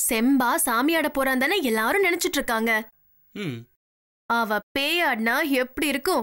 செம்பா சாமியாட போறான் தானே எல்லாரும் நினைச்சிட்டு இருக்காங்க ம் அவ பேயாடினா எப்படி இருக்கும்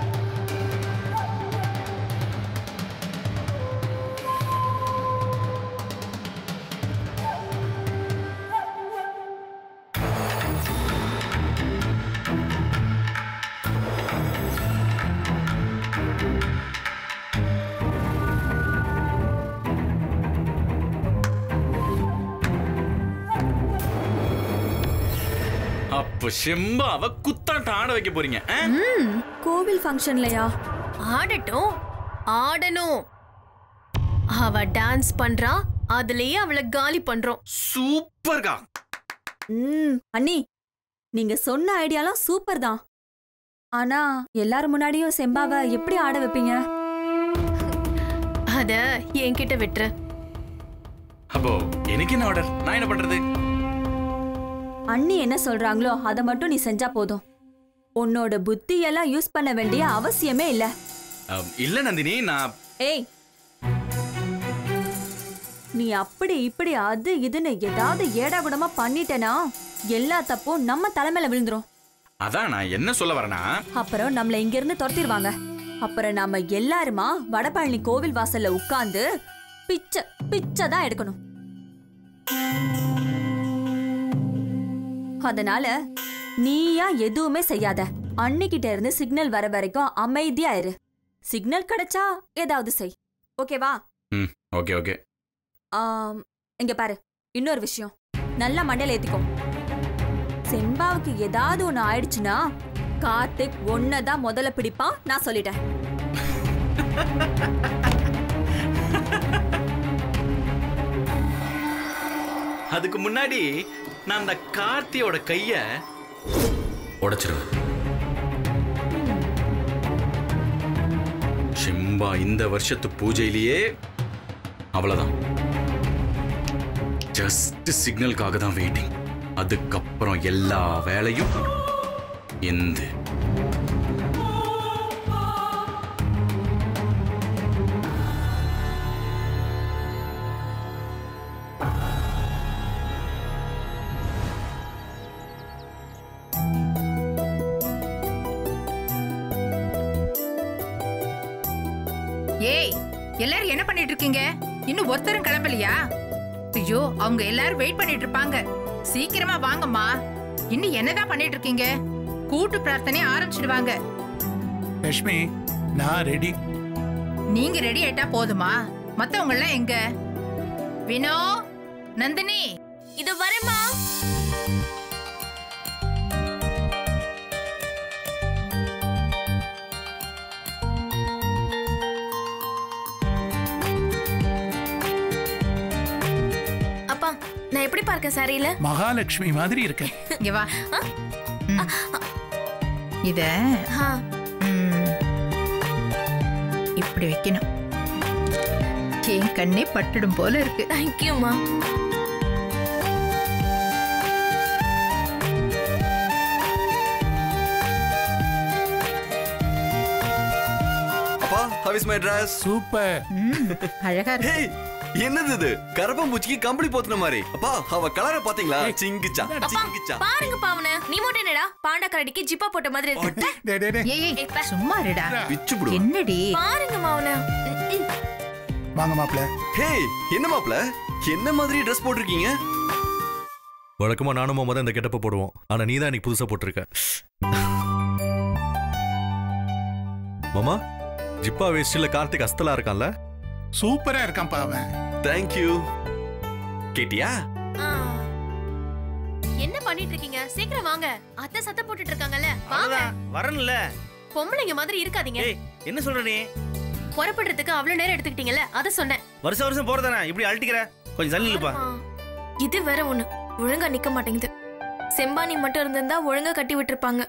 அப்ப செம்பாவ குத்தாட்டம் ஆட வைக்க போறீங்க ஆ? கோவில் ஃபங்க்ஷன்லயா ஆடட்டும் ஆடணும் அவ டான்ஸ் பண்றா அதுலயே அவளை காலி பண்றோம் சூப்பர்க்கா ம் அண்ணி நீங்க சொன்ன ஐடியாலாம் சூப்பர் தான் ஆனா எல்லாரும் முன்னாடியும் செம்பாவை எப்படி ஆட வைப்பீங்க அத என்கிட்ட விட்டுரு அப்போ எனக்கு என்ன ஆர்டர் நான் என்ன பண்றது அண்ணி என்ன சொல்றாங்களோ அதை மட்டும் நீ செஞ்சா போதும் உன்னோட புத்தி எல்லாம் யூஸ் பண்ண வேண்டிய அவசியமே இல்ல அம், இல்ல நந்தினி நான் ஏய் நீ அப்படி இப்படி அது இதுன்னு ஏதாவது ஏடாகுடமா பண்ணிட்டேனா எல்லா தப்பும் நம்ம தலைமையில விழுந்துரும் அதான் நான் என்ன சொல்ல வரேன்னா அப்புறம் நம்மள இங்க இருந்து துரத்திடுவாங்க அப்புறம் நாம எல்லாருமா வடபழனி கோவில் வாசல்ல உட்கார்ந்து பிச்சை பிச்சை தான் எடுக்கணும் அதனால நீயா எதுவுமே செய்யாத அன்னிக்கிட்ட இருந்து சிக்னல் வர வரைக்கும் அமைதியா இரு சிக்னல் கிடைச்சா ஏதாவது செய் ஓகேவா ம் ஓகே ஓகே ஆம், இங்க பாரு இன்னொரு விஷயம் நல்லா மண்டையில ஏத்திக்கோ செம்பாவுக்கு ஏதாவது ஒண்ணு ஆயிடுச்சுன்னா கார்த்திக் ஒன்னதான் முதல்ல பிடிப்பான் நான் சொல்லிட்டேன் அதுக்கு முன்னாடி நான் அந்த கார்த்தியோட கைய உடைச்சிருவேன் ஷிம்பா இந்த வருஷத்து பூஜையிலேயே அவ்வளவுதான் ஜஸ்ட் சிக்னலுக்காக தான் வெயிட்டிங் அதுக்கப்புறம் எல்லா வேலையும் எந்த ஏய் எல்லாரும் என்ன பண்ணிட்டு இருக்கீங்க இன்னும் ஒருத்தரும் கிளம்பலையா ஐயோ அவங்க எல்லாரும் வெயிட் பண்ணிட்டு இருப்பாங்க சீக்கிரமா வாங்கம்மா இன்னும் என்னதான் பண்ணிட்டு இருக்கீங்க கூட்டு பிரார்த்தனை ஆரம்பிச்சிடுவாங்க லட்சுமி நான் ரெடி நீங்க ரெடி ஆயிட்டா போதுமா மத்தவங்க எல்லாம் எங்க வினோ நந்தினி இது வரேம்மா அப்பா நான் எப்படி பார்க்க சாரியில மகாலட்சுமி மாதிரி இருக்கேன் இங்க வா ம். இத ஆ ம், இப்படி வைக்கணும் என் கண்ணே பட்டுடும் போல இருக்கு தேங்க்யூம்மா அப்பா how is my dress super ம், அழகா இருக்கு ஹேய் என்னது இது கரப்பாம்பூச்சிக்கு கம்பளி போத்துன மாதிரி அப்பா அவ கலரை பாத்தீங்களா சிங்கிச்சா சிங்கிச்சா பாருங்க பாவன நீ மட்டும் என்னடா பாண்டா கரடிக்கு ஜிப்பா போட்ட மாதிரி இருக்கு டே டே டே ஏய் ஏய், சும்மா இருடா பிச்சு புடுவா என்னடி பாருங்க மாவன வாங்க மாப்ள ஹேய் என்ன மாப்ள என்ன மாதிரி ட்ரெஸ் போட்டிருக்கீங்க வழக்கமா நானும் மாமா தான் இந்த கெட்டப்ப போடுவோம் ஆனா நீ தான் இன்னைக்கு புதுசா போட்டிருக்க மாமா ஜிப்பா வேஸ்டில் கார்த்திக் அஸ்தலா இருக்கான்ல சூப்பரா இருக்கான்ப்பா அவன் தேங்க் யூ கேட்டியா என்ன பண்ணிட்டு இருக்கீங்க சீக்கிரம் வாங்க அத்தை சத்தம் போட்டுட்டு இருக்காங்கல்ல வாங்க அவ்வளவுதான் வரணும்ல பொம்பளைங்க மாதிரி இருக்காதீங்க ஏய் என்ன சொல்ற நீ புறப்படுறதுக்கு அவ்வளவு நேரம் எடுத்துக்கிட்டீங்கல்ல அத சொன்னேன் வருஷம் வருஷம் போறதானே இப்படி அழட்டிக்கிற கொஞ்சம் தள்ளி நில்லுப்பா ஆ, இது வேற ஒண்ணு ஒழுங்கா நிக்க மாட்டேங்குது செம்பானி மட்டும் இருந்திருந்தா ஒழுங்கா கட்டி விட்டுருப்பாங்க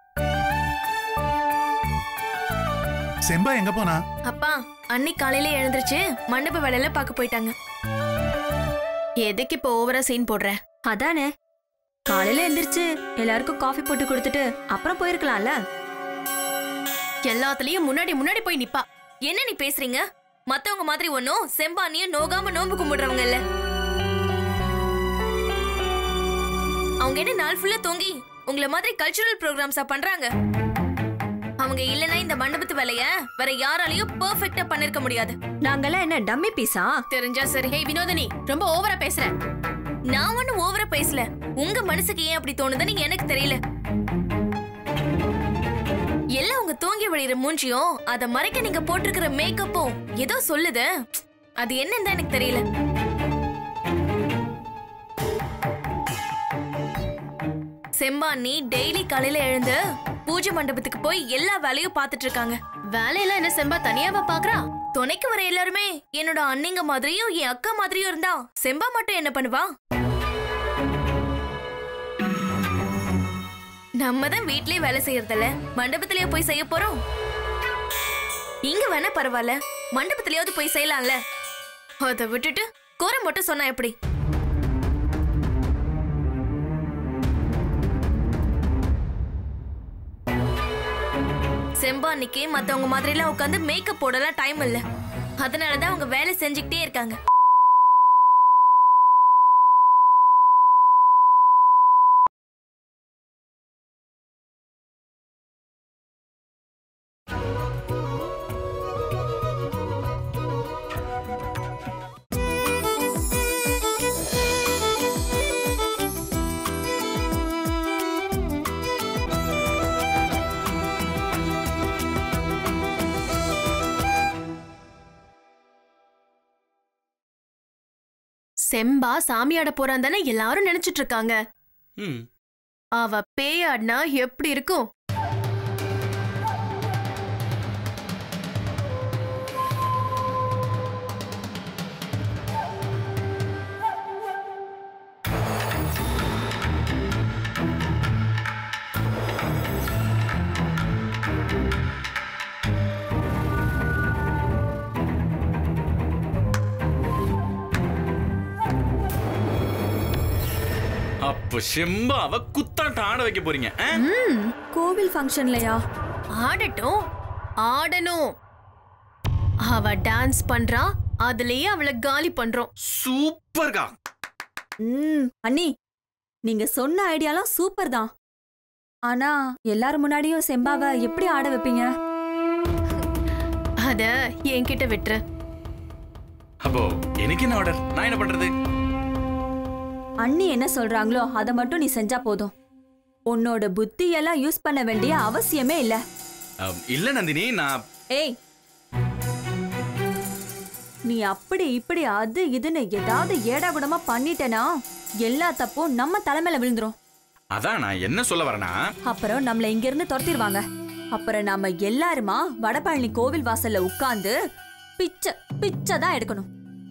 செம்பா எங்க போனா அப்பா அன்னி காலையில எழுந்திருச்சு மண்டப வேலையில பார்க்க போயிட்டாங்க எதுக்கு இப்போ ஓவரா சீன் போடுற அதானே காலையில எந்திரிச்சு எல்லாருக்கும் காஃபி போட்டு கொடுத்துட்டு அப்புறம் போயிருக்கலாம்ல எல்லாத்துலயும் முன்னாடி முன்னாடி போய் நிப்பா என்ன நீ பேசுறீங்க மத்தவங்க மாதிரி ஒன்னும் செம்பானியும் நோகாம நோம்பு கும்பிடுறவங்க இல்ல அவங்க என்ன நாள் ஃபுல்லா தூங்கி உங்கள மாதிரி கல்ச்சுரல் ப்ரோக்ராம்ஸா பண்றாங்க அவங்க இல்லனா இந்த மண்டபத்து வேலைய வேற யாராலையும் பெர்ஃபெக்ட்டா பண்ணிருக்க முடியாது நாங்கெல்லாம் என்ன டம்மி பீஸா தெரிஞ்சா சரி ஏய் வினோதினி ரொம்ப ஓவரா பேசுற நான் ஒண்ணு ஓவரா பேசல உங்க மனசுக்கு ஏன் அப்படி தோணுதுன்னு எனக்கு தெரியல எல்லாம் உங்க தூங்கி வழியிற மூஞ்சியும் அத மறைக்க நீங்க போட்டிருக்கிற மேக்கப்பும் ஏதோ சொல்லுது அது என்னன்னு தான் எனக்கு தெரியல செம்பானி டெய்லி காலையில எழுந்து பூஜை மண்டபத்துக்கு போய் எல்லா வேலையும் பார்த்துட்டு இருக்காங்க வேலையெல்லாம் என்ன செம்பா தனியாவா பாக்குறா துணைக்கு வர எல்லாருமே என்னோட அண்ணிங்க மாதிரியும் என் அக்கா மாதிரியும் இருந்தா செம்பா மட்டும் என்ன பண்ணுவா நம்ம தான் வீட்லயே வேலை செய்யறதில்ல மண்டபத்திலேயே போய் செய்ய போறோம் இங்க வேணா பரவாயில்ல மண்டபத்திலேயாவது போய் செய்யலாம்ல அதை விட்டுட்டு கோரம் மட்டும் சொன்னா எப்படி செம்பானிக்கு மத்தவங்க மாதிரிலாம் உட்காந்து மேக்கப் போடலாம் டைம் இல்ல அதனாலதான் அவங்க வேலை செஞ்சுக்கிட்டே இருக்காங்க செம்பா சாமியாட போறான் தானே எல்லாரும் நினைச்சிட்டு இருக்காங்க ம் அவ பேயாடினா எப்படி இருக்கும் அப்போ செம்பாவை குத்தாட்டம் ஆட வைக்க போறீங்க ஆ? கோவில் ஃபங்க்ஷன்லயா ஆடட்டும் ஆடணும் அவ டான்ஸ் பண்றா அதுலயே அவளை காலி பண்றோம் சூப்பர்கா ம் அண்ணி நீங்க சொன்ன ஐடியாலாம் சூப்பர் தான் ஆனா எல்லாரும் முன்னாடியும் செம்பாவை எப்படி ஆட வைப்பீங்க அத என்கிட்ட விட்டுரு அப்போ எனக்கு என்ன ஆர்டர் நான் என்ன பண்றது அண்ணி என்ன சொல்றாங்களோ அதை மட்டும் நீ செஞ்சா போதும் உன்னோட புத்தி எல்லாம் யூஸ் பண்ண வேண்டிய அவசியமே இல்ல அம், இல்ல நந்தினி நான் ஏய் நீ அப்படி இப்படி அது இதுன்னு ஏதாவது ஏடாகுடமா பண்ணிட்டேனா எல்லா தப்பும் நம்ம தலைமையில விழுந்துரும் அதான் நான் என்ன சொல்ல வரேன்னா அப்புறம் நம்மள இங்க இருந்து துரத்திடுவாங்க அப்புறம் நாம எல்லாருமா வடபழனி கோவில் வாசல்ல உட்கார்ந்து பிச்சை பிச்சை தான் எடுக்கணும்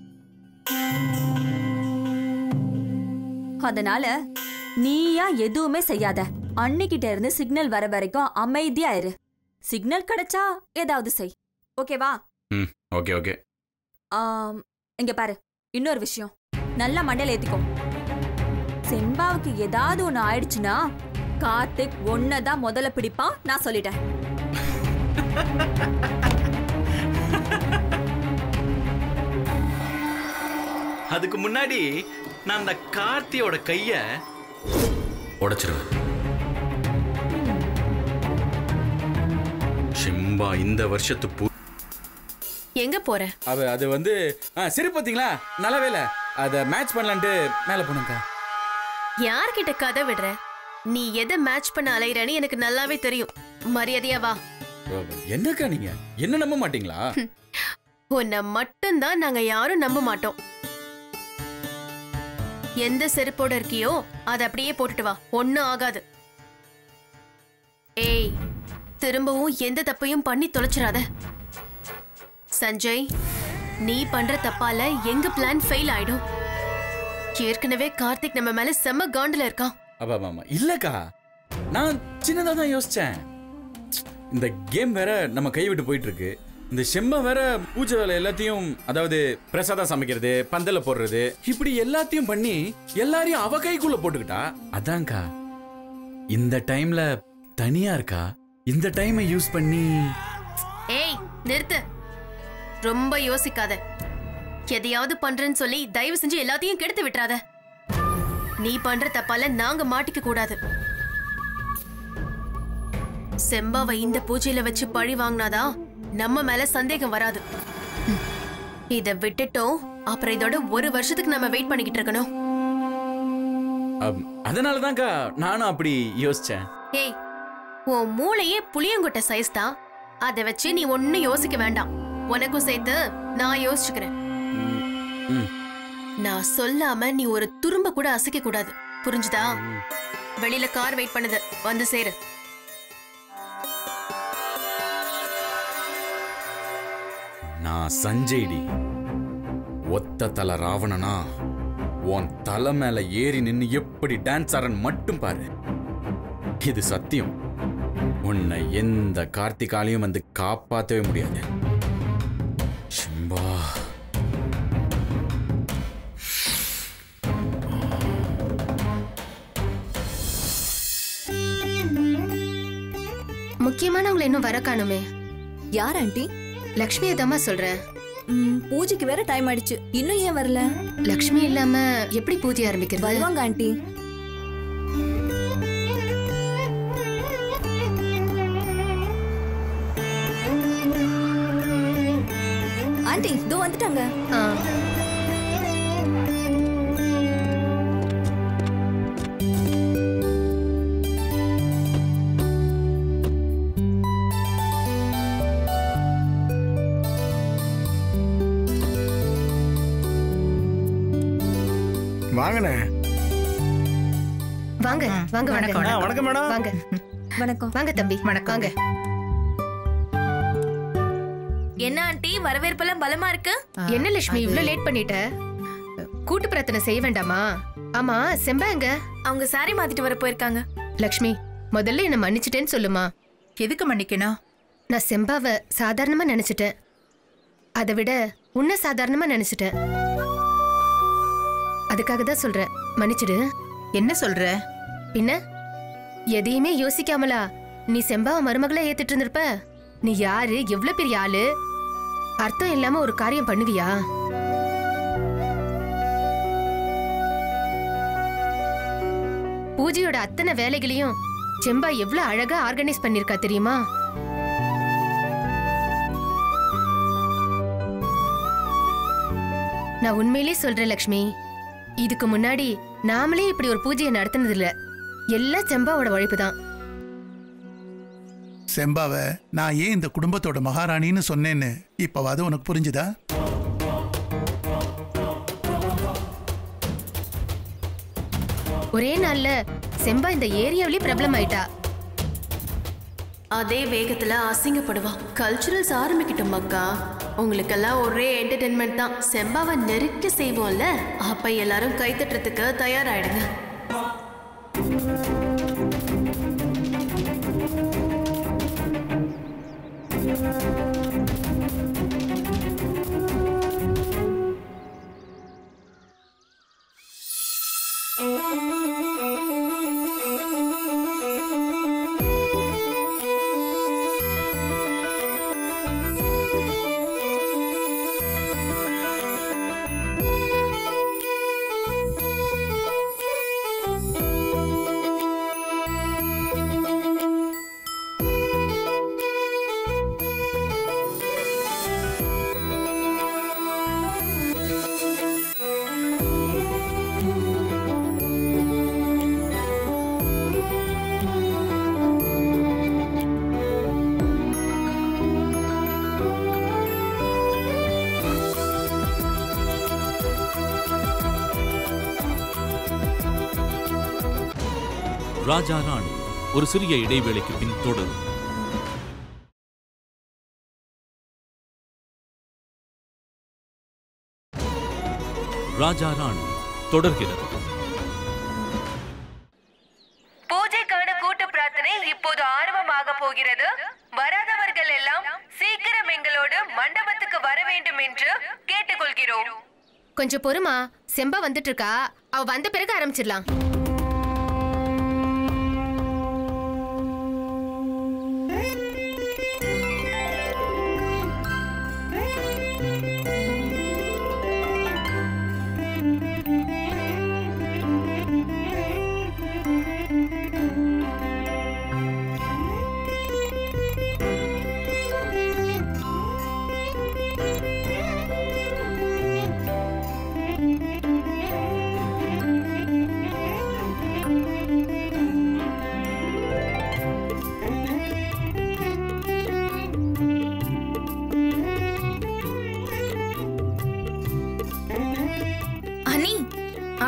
அதனால நீயா எதுவுமே செய்யாத அன்னிக்கிட்ட இருந்து சிக்னல் வர வரைக்கும் அமைதியா இரு சிக்னல் கிடைச்சா ஏதாவது செய் ஓகேவா ம் ஓகே ஓகே ஆம், இங்க பாரு இன்னொரு விஷயம் நல்லா மண்டையில ஏத்திக்கோ செம்பாவுக்கு ஏதாவது ஒண்ணு ஆயிடுச்சுன்னா கார்த்திக் ஒன்னதான் முதல்ல பிடிப்பான் நான் சொல்லிட்டேன் அதுக்கு முன்னாடி நான் அந்த கார்த்தியோட கைய உடைச்சிருவேன் சிம்பா இந்த வருஷத்து பூ எங்க போற அவ அது வந்து ஆ, சரி பார்த்தீங்களா நல்ல வேலை அதை மேட்ச் பண்ணலான்ட்டு மேலே போனோம்க்கா யார்கிட்ட கதை விடுற நீ எதை மேட்ச் பண்ண அலைறன்னு எனக்கு நல்லாவே தெரியும் மரியாதையா வா என்னக்கா நீங்க என்ன நம்ப மாட்டீங்களா உன்னை மட்டும்தான் நாங்க யாரும் நம்ப மாட்டோம் எந்த செருப்போட இருக்கியோ அதை அப்படியே போட்டுட்டு வா ஒண்ணும் ஆகாது ஏய் திரும்பவும் எந்த தப்பையும் பண்ணி தொலைச்சிடாத சஞ்சய் நீ பண்ற தப்பால எங்க பிளான் ஃபெயில் ஆயிடும் ஏற்கனவே கார்த்திக் நம்ம மேல செம்ம காண்டுல இருக்கான் அப்பா மாமா இல்லக்கா நான் சின்னதாக தான் யோசிச்சேன் இந்த கேம் வேற நம்ம கை விட்டு போயிட்டு இருக்கு இந்த செம்ம வேற பூஜை வேலை எல்லாத்தையும் அதாவது பிரசாதம் சமைக்கிறது பந்தல போடுறது இப்படி எல்லாத்தையும் பண்ணி எல்லாரையும் அவ கைக்குள்ள போட்டுக்கிட்டா அதான்க்கா இந்த டைம்ல தனியா இருக்கா இந்த டைமை யூஸ் பண்ணி ஏய் நிறுத்து ரொம்ப யோசிக்காத எதையாவது பண்றேன்னு சொல்லி தயவு செஞ்சு எல்லாத்தையும் கெடுத்து விட்டுறாத நீ பண்ற தப்பால நாங்க மாட்டிக்க கூடாது செம்பாவை இந்த பூஜையில வச்சு பழி வாங்கினாதான் நம்ம மேல சந்தேகம் வராது ம். இத விட்டுட்டோம் அப்புறம் இதோட ஒரு வருஷத்துக்கு நம்ம வெயிட் பண்ணிக்கிட்டு இருக்கணும் அதனால தான்க்கா நானும் அப்படி யோசிச்சேன் ஏய் உன் மூளையே புளியங்கொட்டை சைஸ் தான் அதை வச்சு நீ ஒன்னும் யோசிக்க வேண்டாம் உனக்கும் சேர்த்து நான் யோசிச்சுக்கிறேன் ம். நான் சொல்லாம நீ ஒரு துரும்ப கூட அசைக்க கூடாது புரிஞ்சுதா வெளியில கார் வெயிட் பண்ணுது வந்து சேரு நான் சஞ்சய்டி ஒத்த தல ராவணனா உன் தலை மேல ஏறி நின்னு எப்படி டான்ஸ் ஆறன் மட்டும் பாரு இது சத்தியம் உன்னை எந்த கார்த்திகாலையும் வந்து காப்பாத்தவே முடியாது சிம்பா முக்கியமானவங்களை இன்னும் வர காணுமே யார் ஆண்டி லக்ஷ்மியை தாம்மா சொல்றேன் ம், பூஜைக்கு வேற டைம் ஆயிடுச்சு இன்னும் ஏன் வரல லக்ஷ்மி இல்லாம எப்படி பூஜை ஆரம்பிக்கிறது வருவாங்க ஆண்டி ஆண்டி இதோ வந்துட்டாங்க ஆ. வாங்கண்ணே வாங்க வாங்க வாங்க ஆ, வணக்கம் மேடம் வாங்க வணக்கம் வாங்க தம்பி வணக்கம். வாங்க என்ன ஆண்டி வரவேற்பெல்லாம் பலமா இருக்கு என்ன லட்சுமி இவ்ளோ லேட் பண்ணிட்ட கூட்டு பிரார்த்தனை செய்ய வேண்டாமா ஆமா செம்பா எங்க அவங்க சாரி மாத்திட்டு வர போயிருக்காங்க லக்ஷ்மி முதல்ல என்ன மன்னிச்சிட்டேன்னு சொல்லுமா எதுக்கு மன்னிக்கணும் நான் செம்பாவை சாதாரணமா நினைச்சிட்டேன் அதை விட உன்னை சாதாரணமா நினைச்சிட்டேன் அதுக்காக தான் சொல்றேன் மன்னிச்சிடு என்ன சொல்ற பின்ன எதையுமே யோசிக்காமலா நீ செம்பாவை மருமகளை ஏத்துட்டு இருந்திருப்ப நீ யாரு எவ்வளவு பெரிய ஆளு அர்த்தம் இல்லாம ஒரு காரியம் பண்ணுவியா பூஜையோட அத்தனை வேலைகளையும் செம்பா எவ்வளவு அழகா ஆர்கனைஸ் பண்ணிருக்கா தெரியுமா நான் உண்மையிலே சொல்றேன் லக்ஷ்மி இதுக்கு முன்னாடி நாமளே இப்படி ஒரு பூஜையை நடத்தினது இல்ல எல்லாம் செம்பாவோட உழைப்பு தான் செம்பாவை நான் ஏன் இந்த குடும்பத்தோட மகாராணின்னு சொன்னேன்னு இப்பவாது உனக்கு புரிஞ்சுதா ஒரே நாள்ல செம்பா இந்த ஏரியாவிலே பிரபலம் ஆயிட்டா அதே வேகத்துல அசிங்கப்படுவா கல்ச்சுரல்ஸ் ஆரம்பிக்கட்டும் மக்கா உங்களுக்கெல்லாம் ஒரே என்டர்டைன்மெண்ட் தான் செம்பாவை நெருக்கி செய்வோம்ல அப்ப எல்லாரும் கை தட்டுறதுக்கு தயாராயிடுங்க ராஜா ராணி ஒரு சிறிய இடைவேளைக்கு பின் தொடரும் ராஜா ராணி தொடர்கிறது பூஜைக்கான கூட்டு பிரார்த்தனை இப்போது ஆரம்பமாக போகிறது வராதவர்கள் எல்லாம் சீக்கிரம் எங்களோடு மண்டபத்துக்கு வர வேண்டும் என்று கேட்டுக்கொள்கிறோம் கொஞ்சம் பொறுமா செம்பா வந்துட்டு இருக்கா அவ வந்த பிறகு ஆரம்பிச்சிடலாம்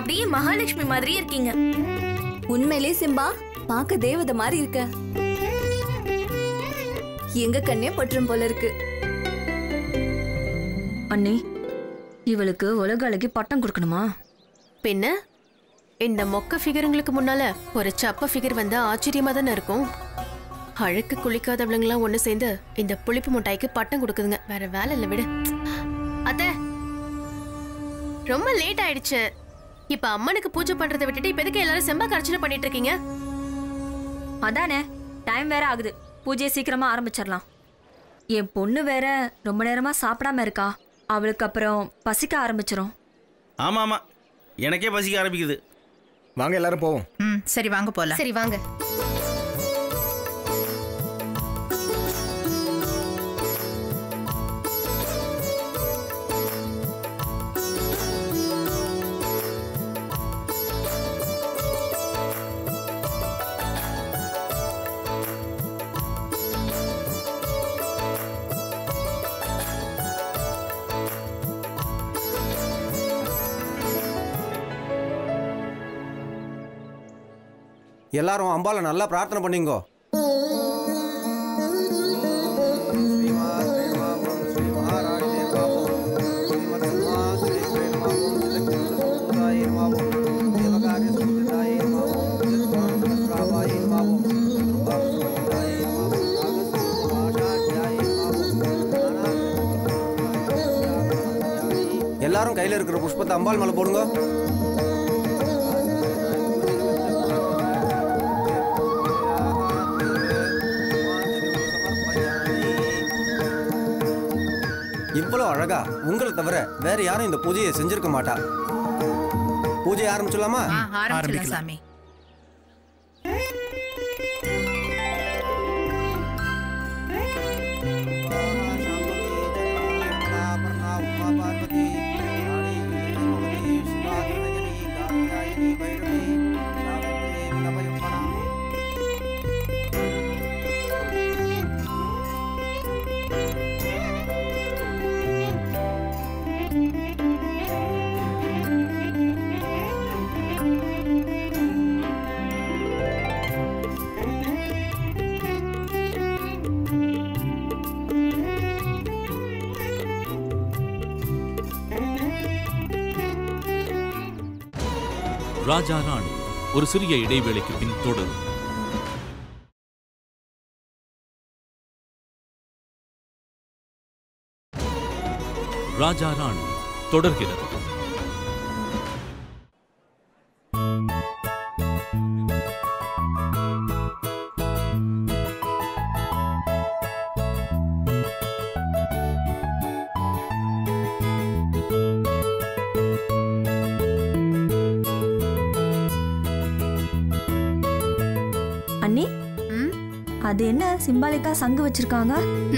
அப்படியே மகாலட்சுமி மாதிரியே இருக்கீங்க உண்மையிலே சிம்பா பார்க்க தேவதை மாதிரி இருக்க எங்க கண்ணே பற்றும் போல இருக்கு அண்ணி இவளுக்கு உலக அழகி பட்டம் கொடுக்கணுமா பின்ன இந்த மொக்க ஃபிகருங்களுக்கு முன்னால ஒரு சப்ப ஃபிகர் வந்தா ஆச்சரியமா தானே இருக்கும் அழுக்கு குளிக்காதவளுங்களாம் ஒண்ணு சேர்ந்து இந்த புளிப்பு முட்டாய்க்கு பட்டம் கொடுக்குதுங்க வேற வேலை இல்லை விடு அத்த ரொம்ப லேட் ஆயிடுச்சு இப்ப அம்மனுக்கு பூஜை பண்றதை விட்டுட்டு இப்ப எதுக்கு எல்லாரும் செம்பா கரைச்சனை பண்ணிட்டு இருக்கீங்க அதானே டைம் வேற ஆகுது பூஜையை சீக்கிரமா ஆரம்பிச்சிடலாம் என் பொண்ணு வேற ரொம்ப நேரமா சாப்பிடாம இருக்கா அவளுக்கு அப்புறம் பசிக்க ஆரம்பிச்சிரும் ஆமா ஆமா எனக்கே பசிக்க ஆரம்பிக்குது வாங்க எல்லாரும் போவோம் ம் சரி வாங்க போலாம் சரி வாங்க எல்லாரும் அம்பால நல்லா பிரார்த்தனை பண்ணீங்கோ எல்லாரும் கையில இருக்கிற புஷ்பத்தை அம்பாள் மேல போடுங்க இவ்வளவு அழகா உங்களை தவிர வேற யாரும் இந்த பூஜையை செஞ்சிருக்க மாட்டா பூஜை ஆரம்பிச்சலாமா ஆ, ஆரம்பிச்சிடலாம் சாமி ராஜா ராணி ஒரு சிறிய இடைவேளைக்கு பின் தொடரும் ராஜா ராணி தொடர்கிறது அண்ணி அது என்ன சிம்பாலிக்கா சங்கு வச்சிருக்காங்க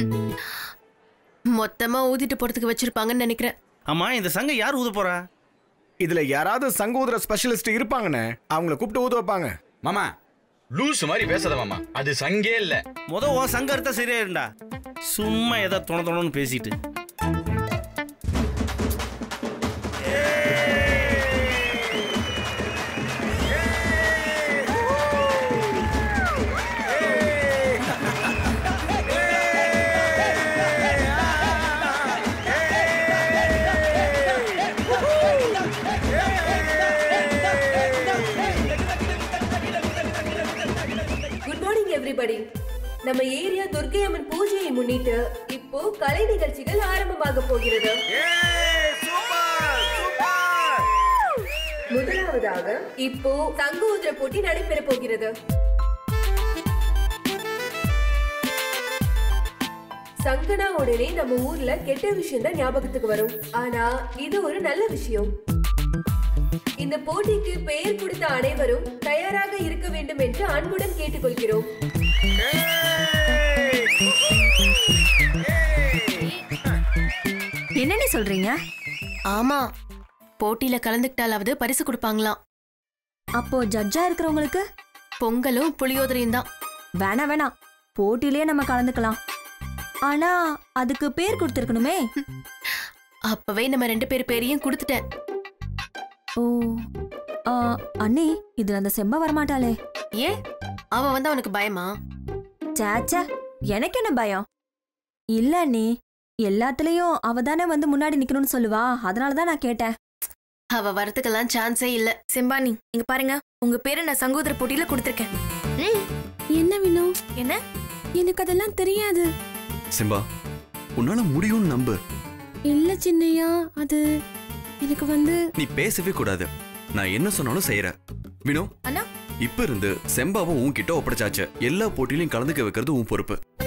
மொத்தமா ஊதிட்டு போறதுக்கு வச்சிருப்பாங்கன்னு நினைக்கிறேன் ஆமா இந்த சங்கம் யார் ஊத போறா இதுல யாராவது சங்க ஊதுற ஸ்பெஷலிஸ்ட் இருப்பாங்கண்ணே அவங்கள கூப்பிட்டு ஊத வைப்பாங்க மாமா லூஸ் மாதிரி பேசாத மாமா அது சங்கே இல்ல முத உன் சங்கம் இருந்தா சரியா இருந்தா சும்மா ஏதோ தொண தொணன்னு பேசிட்டு குட் மார்னிங் எவ்ரிபடி நம்ம ஏரியா துர்க்கை அம்மன் பூஜையை முன்னிட்டு இப்போ கலை நிகழ்ச்சிகள் ஆரம்பமாக போகிறது முதலாவதாக இப்போ தங்க ஊதுற போட்டி நடைபெற போகிறது சங்கனா உடனே நம்ம ஊர்ல கெட்ட விஷயம் தான் ஞாபகத்துக்கு வரும் ஆனா இது ஒரு நல்ல விஷயம் இந்த போட்டிக்கு பெயர் கொடுத்த அனைவரும் தயாராக இருக்க வேண்டும் என்று அன்புடன் கேட்டுக்கொள்கிறோம் என்னன்னு சொல்றீங்க ஆமா போட்டியில கலந்துக்கிட்டாலாவது பரிசு கொடுப்பாங்களாம் அப்போ ஜட்ஜா இருக்கிறவங்களுக்கு பொங்கலும் புளியோதரையும் தான் வேணாம் வேணாம் போட்டியிலேயே நம்ம கலந்துக்கலாம் ஆனா அதுக்கு பேர் கொடுத்துருக்கணுமே அப்பவே நம்ம ரெண்டு பேர் பேரையும் கொடுத்துட்டேன் ஓ ஆ, அண்ணி இதுல அந்த செம்ப வரமாட்டாளே ஏன் அவ வந்து அவனுக்கு பயமா சேச்சே எனக்கு என்ன பயம் இல்ல அண்ணி எல்லாத்துலயும் அவ தானே வந்து முன்னாடி நிக்கணும்னு சொல்லுவா அதனால தான் நான் கேட்டேன் அவ வரதுக்கெல்லாம் சான்ஸே இல்ல செம்பானி இங்க பாருங்க உங்க பேரை நான் சங்கோதர போட்டியில கொடுத்துருக்கேன் என்ன வினோ என்ன எனக்கு அதெல்லாம் தெரியாது சிம்பா உன்னால முடியும்னு நம்பு இல்ல சின்னையா அது எனக்கு வந்து நீ பேசவே கூடாது நான் என்ன சொன்னாலும் செய்யறேன் வினோ அண்ணா இப்ப இருந்து செம்பாவும் உன்கிட்ட ஒப்படைச்சாச்சு எல்லா போட்டியிலையும் கலந்துக்க வைக்கிறது உன் பொறுப்பு